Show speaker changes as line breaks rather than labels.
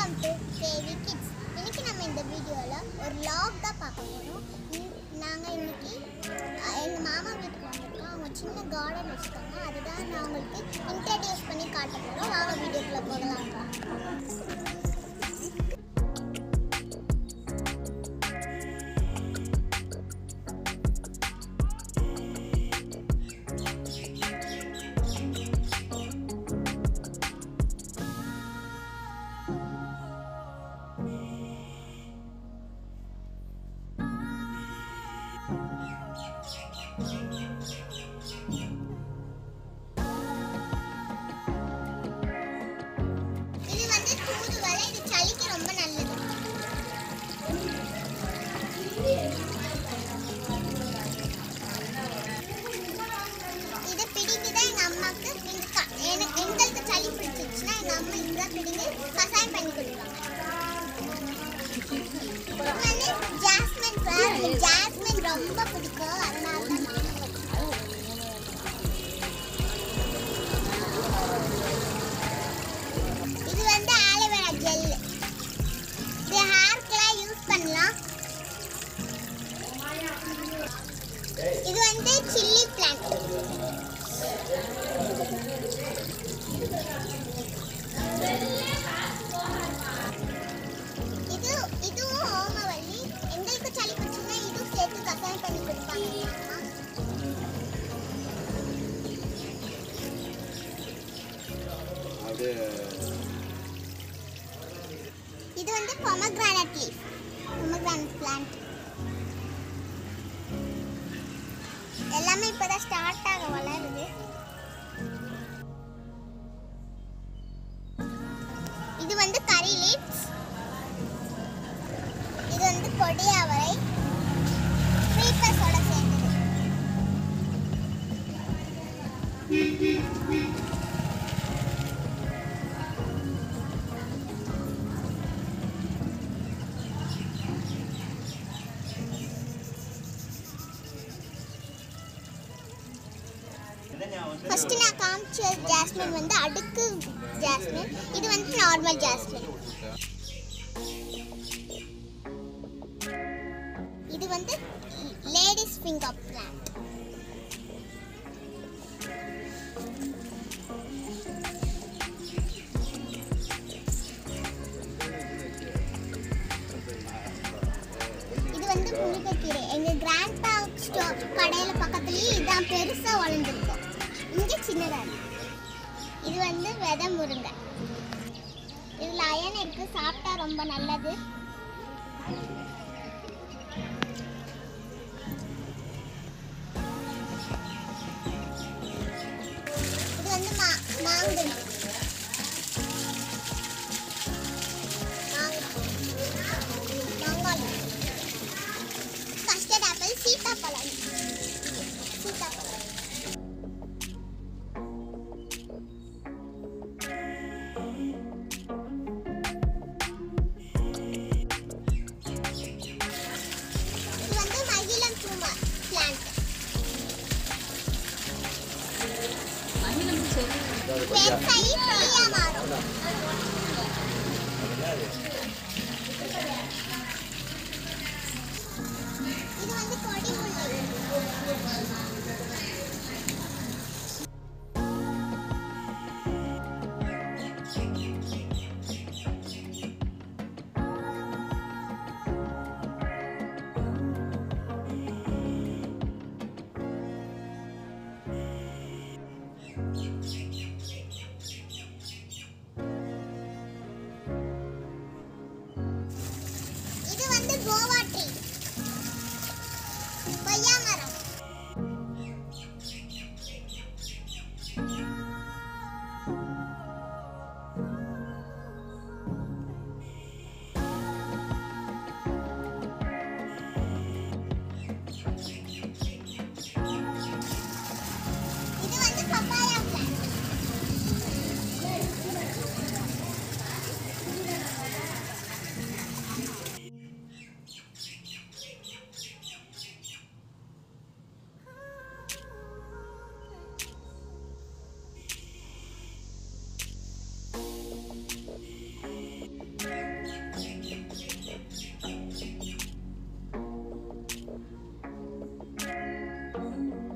Welcome to KV kids இன்னைக்கு நம்ம இந்த வீடியோவில் ஒரு லாக் தான் பார்க்க போகிறோம் நாங்கள் இன்னைக்கு எங்கள் மாமா வீட்டுக்கு வந்திருக்கோம் அவங்க சின்ன கார்டன் வச்சுருக்காங்க அதுதான் நான் உங்களுக்கு இன்ட்ரடியூஸ் பண்ணி காட்ட போகிறோம் வாங்க வீடியோக்குள்ளே போகலாம்ப்பா இது வந்து தூதுவளை இது சளிக்கு ரொம்ப நல்லது இது பிடிங்கி தான் எங்கள் அம்மாவுக்கு எங்க க- எனக்கு எங்களுக்கு சளி பிடிச்சிருச்சுன்னா எங்கள் அம்மா இதுதான் பிடிங்கி கசாயம் பண்ணி கொடுப்பாங்க இது வந்து ஜாஸ்மின் ஃப்ளவர் எனக்கு ஜாஸ்மின் ரொம்ப பிடிக்கும் அதனால தான் நானும் வச்சிருக்கேன். இது வந்து ஆலோவேரா ஜெல் இது ஹேர்க்குலாம் யூஸ் பண்ணலாம் இது வந்து சில்லி பிளான்ட் இது இதுவும் ஓமவல்லி எங்களுக்கு சளி பிடிச்சுன்னா இதுவும் சேர்த்து கசாயம் பண்ணி கொடுப்பாங்க எங்க அம்மா.
அது
இது வந்து பொமக்ரானட் லீஃப் பொமக்ரானட் பிளான்ட் எல்லாமே இப்போதான் ஸ்டார்ட் ஆக வளருது இது வந்து கறி லீவ்ஸ் இது வந்து கொடி அவரை creepers-ஓட சேர்ந்தது ஃபர்ஸ்ட் நான் காமிச்ச ஜாஸ்மின் வந்து அடுக்கு ஜாஸ்மின் இது வந்து நார்மல் ஜாஸ்மின் இது வந்து லேடிஸ் ஃபிங்கர் பிளான்ட் இது வந்து முருங்கைக்கீரை எங்க கிராண்ட் பா ஸ்டோர் கடையில பக்கத்துலயே இதான் பெருசா வளர்ந்துருக்கும் இங்க சின்னதா இருக்கு இது வந்து விதை முருங்கை இதுல அயன் இருக்கு சாப்பிட்டா ரொம்ப நல்லது இது வந்து மா மாங்கனி மாங்காய் கஸ்டர்ட் ஆப்பிள் சீத்தாப்பழம் சீத்தாப்பழம் இது வந்து மகிழம் பூமா பிளான்ட் பெருசாகி இருக்கும்